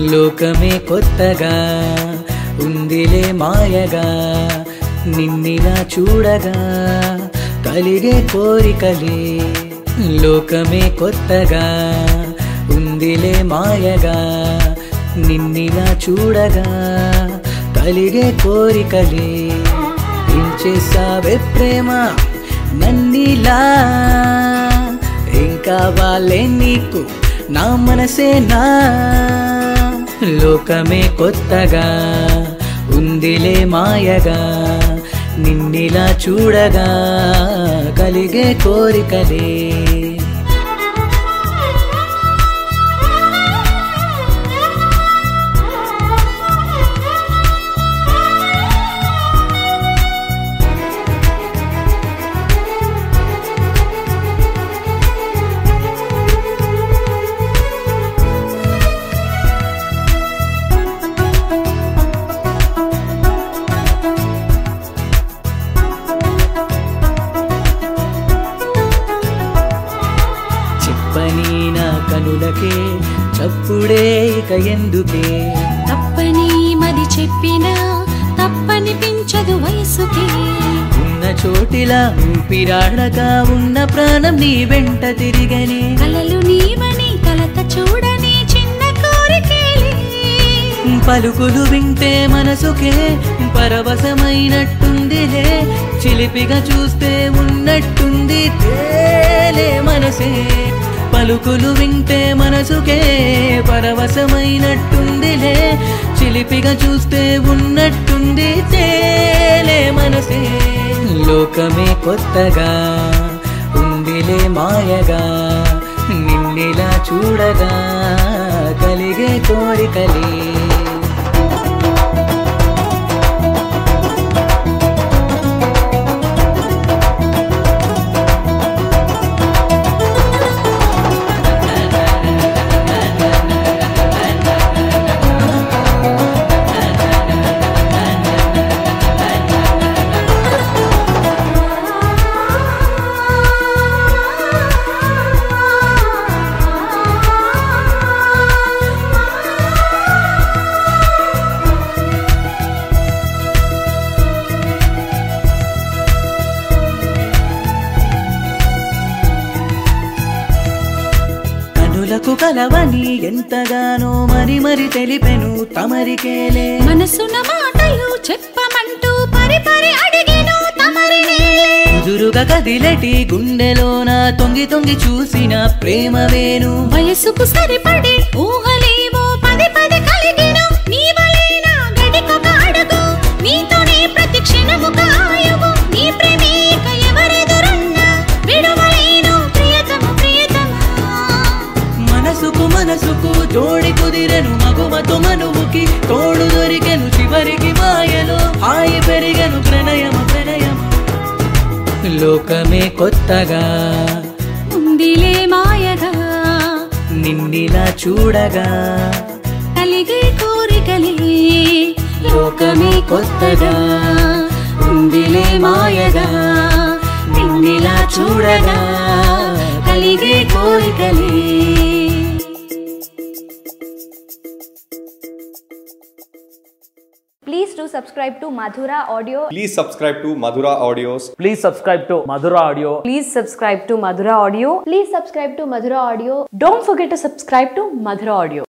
లోకమే కొత్తగా ఉందిలే మాయగా నిన్నిలా చూడగా కలిగే కోరికలే లోకమే కొత్తగా ఉందిలే మాయగా నిన్నిలా చూడగా కలిగే కోరికలే ఏం చేసావే ప్రేమ నన్నిలా ఏం కావాలే నీకు నా మనసేనా లోకమే కొత్తగా ఉందిలే మాయగా నిన్నిలా చూడగా కలిగే కోరికలే చెప్పని నా కనులకే చప్పుడే ఇక ఎందుకే తప్పని మది చెప్పినా తప్పనిపించదు వయసుకే ఉన్న చోటిలా ఊపిరాడక ఉన్న ప్రాణం నీ వెంట తిరిగనే కలలు నీవని కలత చూడని చిన్న కోరికేలే పలుకులు వింటే మనసుకే పరవశమైనట్టుందిలే చిలిపిగా చూస్తే ఉన్నట్టుంది తేలే మనసే పలుకులు వింటే మనసుకే పరవశమైనట్టుందిలే చిలిపిగా చూస్తే ఉన్నట్టుంది తేలే మనసే లోకమే కొత్తగా ఉందిలే మాయగా నిన్నిలా చూడగా కలిగే కోరికలే కనులకు కలవని ఎంతగానో మరి మరి తెలిపెను తమరికేలే మనసున మాటలు చెప్పమంటూ పరి పరి అడిగెను తమరినే ఎదురుగా కదిలటి గుండెలోన తొంగి తొంగి చూసిన ప్రేమ వేణు వయసుకు సరిపడే ఊహలేవో పది పది కలిగెను నీవలేనా గడికొక అడుగు నీతోనే ప్రతి క్షణముక ఆయువు నీ ప్రేమేక ఎవరెదురున్నా విడువలేను ప్రియతమ ప్రియతమా మనసుకు మనసుకు జోడి కుదిరెను మగువతో మనువుకి తోడు దొరికెను చివరికి మాయలో హాయి పెరిగెను ప్రణయమ ప్రణయమ లోకమే కొత్తగా ఉందిలే మాయగా నిన్నిలా చూడగా కలిగే కోరికలే లోకమే కొత్తగా ఉందిలే మాయగా నిన్నిలా చూడగా కలిగే కోరికలే Please do subscribe to Madhura Audio. Please subscribe to Madhura Audios. Please subscribe to Madhura Audio. Please subscribe to Madhura Audio. Please subscribe to Madhura Audio. Don't forget to subscribe to Madhura Audio.